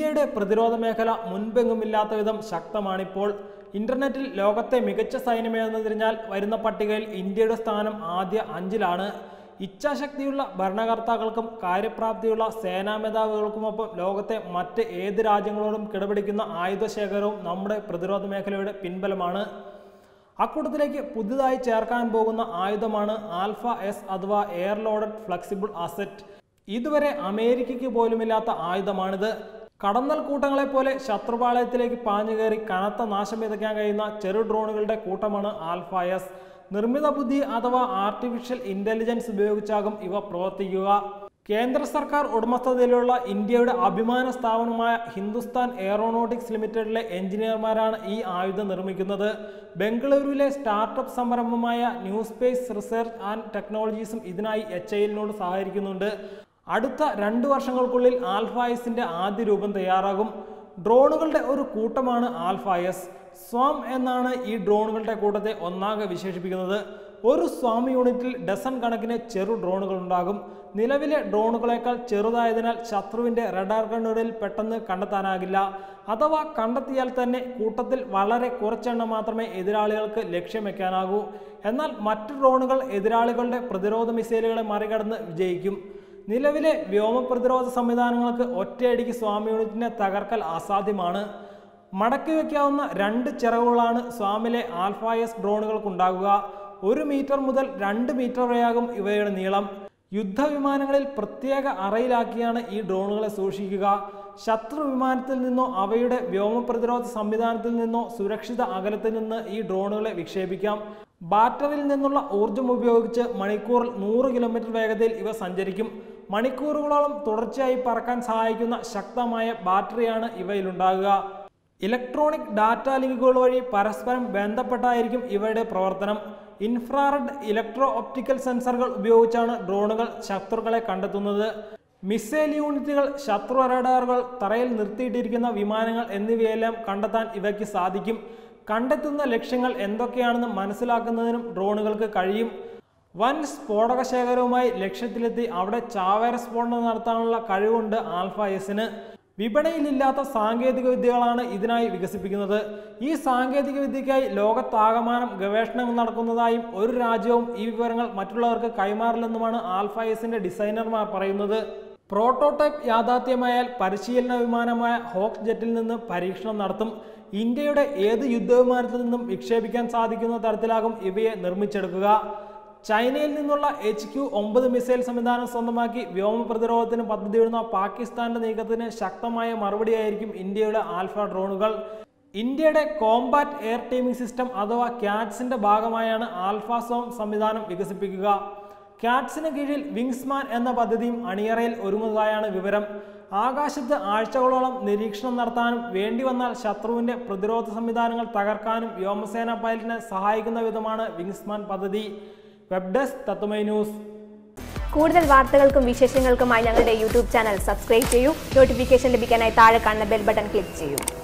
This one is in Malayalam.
ഇന്ത്യയുടെ പ്രതിരോധ മേഖല മുൻപെങ്ങുമില്ലാത്ത വിധം ശക്തമാണിപ്പോൾ ഇന്റർനെറ്റിൽ ലോകത്തെ മികച്ച സൈന്യമേതെന്ന് തിരിഞ്ഞാൽ വരുന്ന പട്ടികയിൽ ഇന്ത്യയുടെ സ്ഥാനം ആദ്യ അഞ്ചിലാണ് ഇച്ഛാശക്തിയുള്ള ഭരണകർത്താക്കൾക്കും കാര്യപ്രാപ്തിയുള്ള സേനാ മേധാവികൾക്കുമൊപ്പം ലോകത്തെ മറ്റ് ഏത് രാജ്യങ്ങളോടും കിടപിടിക്കുന്ന ആയുധശേഖരവും നമ്മുടെ പ്രതിരോധ മേഖലയുടെ പിൻബലമാണ് അക്കൂട്ടത്തിലേക്ക് പുതുതായി ചേർക്കാൻ പോകുന്ന ആയുധമാണ് ആൽഫ എസ് അഥവാ എയർ ലോഡഡ് ഫ്ലെക്സിബിൾ അസറ്റ് ഇതുവരെ അമേരിക്കയ്ക്ക് പോലുമില്ലാത്ത ആയുധമാണിത് കടന്നൽ കൂട്ടങ്ങളെ പോലെ ശത്രുപാളയത്തിലേക്ക് പാഞ്ഞു കയറി കനത്ത നാശം വിതയ്ക്കാൻ കഴിയുന്ന ചെറു ഡ്രോണുകളുടെ കൂട്ടമാണ് ആൽഫ എസ് നിർമ്മിത ബുദ്ധി അഥവാ ആർട്ടിഫിഷ്യൽ ഇന്റലിജൻസ് ഉപയോഗിച്ചാകും ഇവ പ്രവർത്തിക്കുക കേന്ദ്ര സർക്കാർ ഉടമസ്ഥതയിലുള്ള ഇന്ത്യയുടെ അഭിമാന സ്ഥാപനമായ ഹിന്ദുസ്ഥാൻ എയറോനോട്ടിക്സ് ലിമിറ്റഡിലെ എഞ്ചിനീയർമാരാണ് ഈ ആയുധം നിർമ്മിക്കുന്നത് ബംഗളൂരുവിലെ സ്റ്റാർട്ടപ്പ് സംരംഭമായ ന്യൂ സ്പേസ് റിസർച്ച് ആൻഡ് ടെക്നോളജീസും ഇതിനായി എച്ച് ഐലിനോട് സഹകരിക്കുന്നുണ്ട് അടുത്ത രണ്ട് വർഷങ്ങൾക്കുള്ളിൽ ആൽഫ എസിന്റെ ആദ്യ രൂപം തയ്യാറാകും ഡ്രോണുകളുടെ ഒരു കൂട്ടമാണ് ആൽഫ എസ് സ്വാം എന്നാണ് ഈ ഡ്രോണുകളുടെ കൂട്ടത്തെ ഒന്നാകെ വിശേഷിപ്പിക്കുന്നത് ഒരു സ്വാം യൂണിറ്റിൽ ഡസൺ കണക്കിന് ചെറു ഡ്രോണുകൾ ഉണ്ടാകും നിലവിലെ ഡ്രോണുകളേക്കാൾ ചെറുതായതിനാൽ ശത്രുവിന്റെ റഡാർ കണ്ണുകളിൽ പെട്ടെന്ന് കണ്ടെത്താനാകില്ല അഥവാ കണ്ടെത്തിയാൽ തന്നെ കൂട്ടത്തിൽ വളരെ കുറച്ചെണ്ണം മാത്രമേ എതിരാളികൾക്ക് ലക്ഷ്യം വെക്കാനാകൂ എന്നാൽ മറ്റു ഡ്രോണുകൾ എതിരാളികളുടെ പ്രതിരോധ മിസൈലുകളെ മറികടന്ന് വിജയിക്കും നിലവിലെ വ്യോമ പ്രതിരോധ സംവിധാനങ്ങൾക്ക് ഒറ്റയടിക്ക് സ്വാമി യൂണിറ്റിനെ തകർക്കൽ അസാധ്യമാണ് മടക്കി വയ്ക്കാവുന്ന രണ്ട് ചിറകുകളാണ് സ്വാമിലെ ആൽഫ എസ് ഡ്രോണുകൾക്കുണ്ടാകുക ഒരു മീറ്റർ മുതൽ രണ്ട് മീറ്റർ വരെയാകും ഇവയുടെ നീളം യുദ്ധവിമാനങ്ങളിൽ പ്രത്യേക അറയിലാക്കിയാണ് ഈ ഡ്രോണുകളെ സൂക്ഷിക്കുക ശത്രു വിമാനത്തിൽ നിന്നോ അവയുടെ വ്യോമ പ്രതിരോധ സംവിധാനത്തിൽ നിന്നോ സുരക്ഷിത അകലത്തിൽ നിന്ന് ഈ ഡ്രോണുകളെ വിക്ഷേപിക്കാം ബാറ്ററിയിൽ നിന്നുള്ള ഊർജം ഉപയോഗിച്ച് മണിക്കൂറിൽ നൂറ് കിലോമീറ്റർ വേഗതയിൽ ഇവ സഞ്ചരിക്കും മണിക്കൂറുകളോളം തുടർച്ചയായി പറക്കാൻ സഹായിക്കുന്ന ശക്തമായ ബാറ്ററിയാണ് ഇവയിലുണ്ടാകുക ഇലക്ട്രോണിക് ഡാറ്റ ലിങ്കുകൾ വഴി പരസ്പരം ബന്ധപ്പെട്ടായിരിക്കും ഇവയുടെ പ്രവർത്തനം ഇൻഫ്രാറെഡ് ഇലക്ട്രോ ഒപ്റ്റിക്കൽ സെൻസറുകൾ ഉപയോഗിച്ചാണ് ഡ്രോണുകൾ ശത്രുക്കളെ കണ്ടെത്തുന്നത് മിസൈൽ യൂണിറ്റുകൾ ശത്രു റഡാറുകൾ തറയിൽ നിർത്തിയിട്ടിരിക്കുന്ന വിമാനങ്ങൾ എന്നിവയെല്ലാം കണ്ടെത്താൻ ഇവയ്ക്ക് സാധിക്കും കണ്ടെത്തുന്ന ലക്ഷ്യങ്ങൾ എന്തൊക്കെയാണെന്ന് മനസ്സിലാക്കുന്നതിനും ഡ്രോണുകൾക്ക് കഴിയും വൻ സ്ഫോടക ശേഖരവുമായി ലക്ഷ്യത്തിലെത്തി അവിടെ ചാവേര സ്ഫോടനം നടത്താനുള്ള കഴിവുണ്ട് ആൽഫ എസിന് വിപണിയിലില്ലാത്ത സാങ്കേതിക വിദ്യകളാണ് ഇതിനായി വികസിപ്പിക്കുന്നത് ഈ സാങ്കേതിക വിദ്യയ്ക്കായി ലോകത്താകമാനം ഗവേഷണങ്ങൾ നടക്കുന്നതായും ഒരു രാജ്യവും ഈ വിവരങ്ങൾ മറ്റുള്ളവർക്ക് കൈമാറില്ലെന്നുമാണ് ആൽഫ എസിന്റെ ഡിസൈനർമാർ പറയുന്നത് പ്രോട്ടോടൈപ്പ് യാഥാർത്ഥ്യമായാൽ പരിശീലന വിമാനമായ ഹോക്സ് ജെറ്റിൽ നിന്ന് പരീക്ഷണം നടത്തും ഇന്ത്യയുടെ ഏത് യുദ്ധവിമാനത്തിൽ നിന്നും വിക്ഷേപിക്കാൻ സാധിക്കുന്ന തരത്തിലാകും ഇവയെ നിർമ്മിച്ചെടുക്കുക ചൈനയിൽ നിന്നുള്ള എച്ച് ക്യു ഒമ്പത് മിസൈൽ സംവിധാനം സ്വന്തമാക്കി വ്യോമ പ്രതിരോധത്തിന് പദ്ധതിയിടുന്ന പാകിസ്ഥാന്റെ നീക്കത്തിന് ശക്തമായ മറുപടിയായിരിക്കും ഇന്ത്യയുടെ ആൽഫ ഡ്രോണുകൾ ഇന്ത്യയുടെ കോമ്പാറ്റ് എയർ ടീമിംഗ് സിസ്റ്റം അഥവാ ക്യാറ്റ്സിന്റെ ഭാഗമായാണ് ആൽഫാസോം സംവിധാനം വികസിപ്പിക്കുക ക്യാറ്റ്സിന് കീഴിൽ വിങ്സ്മാൻ എന്ന പദ്ധതിയും അണിയറയിൽ ഒരുങ്ങുന്നതായാണ് വിവരം ആകാശത്ത് ആഴ്ചകളോളം നിരീക്ഷണം നടത്താനും വേണ്ടി വന്നാൽ ശത്രുവിന്റെ പ്രതിരോധ സംവിധാനങ്ങൾ തകർക്കാനും വ്യോമസേന പൈലറ്റിനെ സഹായിക്കുന്ന വിധമാണ് വിങ്സ്മാൻ പദ്ധതി വെബ് ഡെസ്ക് തത്തുമൈ ന്യൂസ് കൂടുതൽ വാർത്തകൾക്കും വിശേഷങ്ങൾക്കുമായി ഞങ്ങളുടെ യൂട്യൂബ് ചാനൽ സബ്സ്ക്രൈബ് ചെയ്യൂ നോട്ടിഫിക്കേഷൻ ലഭിക്കാനായി താഴെ കാണുന്ന ബെൽ ബട്ടൺ ക്ലിക്ക് ചെയ്യൂ